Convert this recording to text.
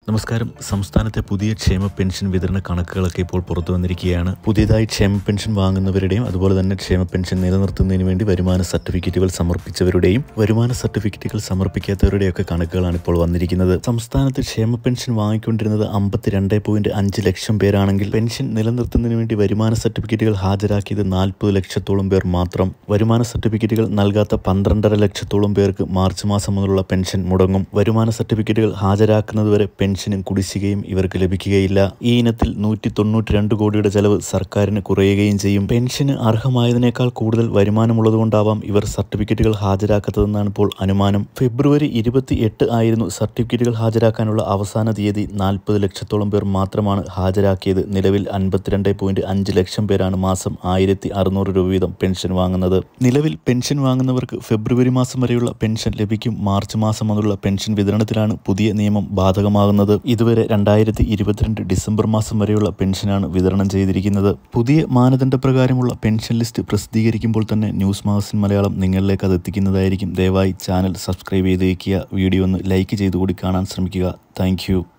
നമസ്കാരം സംസ്ഥാനത്തെ പുതിയ ക്ഷേമ പെൻഷൻ വിതരണ കണക്കുകളൊക്കെ ഇപ്പോൾ പുറത്തു വന്നിരിക്കുകയാണ് പുതിയതായി ക്ഷേമ പെൻഷൻ വാങ്ങുന്നവരുടെയും അതുപോലെ തന്നെ ക്ഷേമ പെൻഷൻ നിലനിർത്തുന്നതിന് വേണ്ടി വരുമാന സർട്ടിഫിക്കറ്റുകൾ സമർപ്പിച്ചവരുടെയും വരുമാന സർട്ടിഫിക്കറ്റുകൾ സമർപ്പിക്കാത്തവരുടെയൊക്കെ കണക്കുകളാണ് ഇപ്പോൾ വന്നിരിക്കുന്നത് സംസ്ഥാനത്ത് ക്ഷേമ പെൻഷൻ വാങ്ങിക്കൊണ്ടിരുന്നത് അമ്പത്തിരണ്ട് പോയിന്റ് അഞ്ച് ലക്ഷം പേരാണെങ്കിൽ പെൻഷൻ നിലനിർത്തുന്നതിന് വേണ്ടി വരുമാന സർട്ടിഫിക്കറ്റുകൾ ഹാജരാക്കിയത് നാൽപ്പത് ലക്ഷത്തോളം പേർ മാത്രം വരുമാന സർട്ടിഫിക്കറ്റുകൾ നൽകാത്ത പന്ത്രണ്ടര ലക്ഷത്തോളം പേർക്ക് മാർച്ച് മാസം മുതലുള്ള പെൻഷൻ മുടങ്ങും വരുമാന സർട്ടിഫിക്കറ്റുകൾ ഹാജരാക്കുന്നതുവരെ പെൻഷനും കുടിശ്ശികയും ഇവർക്ക് ലഭിക്കുകയില്ല ഈ ഇനത്തിൽ നൂറ്റി തൊണ്ണൂറ്റി രണ്ട് കോടിയുടെ ചെലവ് സർക്കാരിന് കുറയുകയും ചെയ്യും പെൻഷന് അർഹമായതിനേക്കാൾ കൂടുതൽ വരുമാനമുള്ളതുകൊണ്ടാവാം ഇവർ സർട്ടിഫിക്കറ്റുകൾ ഹാജരാക്കാത്തതെന്നാണ് ഇപ്പോൾ അനുമാനം ഫെബ്രുവരി ഇരുപത്തി എട്ട് ആയിരുന്നു സർട്ടിഫിക്കറ്റുകൾ ഹാജരാക്കാനുള്ള അവസാന തീയതി നാൽപ്പത് ലക്ഷത്തോളം പേർ മാത്രമാണ് ഹാജരാക്കിയത് നിലവിൽ അൻപത്തിരണ്ട് പോയിന്റ് അഞ്ച് ലക്ഷം പേരാണ് മാസം ആയിരത്തി അറുന്നൂറ് രൂപ വീതം പെൻഷൻ വാങ്ങുന്നത് നിലവിൽ പെൻഷൻ വാങ്ങുന്നവർക്ക് ഫെബ്രുവരി മാസം വരെയുള്ള പെൻഷൻ ലഭിക്കും മാർച്ച് മാസം മുതലുള്ള പെൻഷൻ വിതരണത്തിലാണ് പുതിയ നിയമം ബാധകമാകുന്നത് ഇതുവരെ രണ്ടായിരത്തി ഇരുപത്തിരണ്ട് ഡിസംബർ മാസം വരെയുള്ള പെൻഷനാണ് വിതരണം ചെയ്തിരിക്കുന്നത് പുതിയ മാനദണ്ഡപ്രകാരമുള്ള പെൻഷൻ ലിസ്റ്റ് പ്രസിദ്ധീകരിക്കുമ്പോൾ തന്നെ ന്യൂസ് മാഗസിൻ മലയാളം നിങ്ങളിലേക്ക് അത് എത്തിക്കുന്നതായിരിക്കും ദയവായി ചാനൽ സബ്സ്ക്രൈബ് ചെയ്ത് വയ്ക്കുക വീഡിയോ ഒന്ന് ലൈക്ക് ചെയ്തുകൂടി കാണാൻ ശ്രമിക്കുക താങ്ക്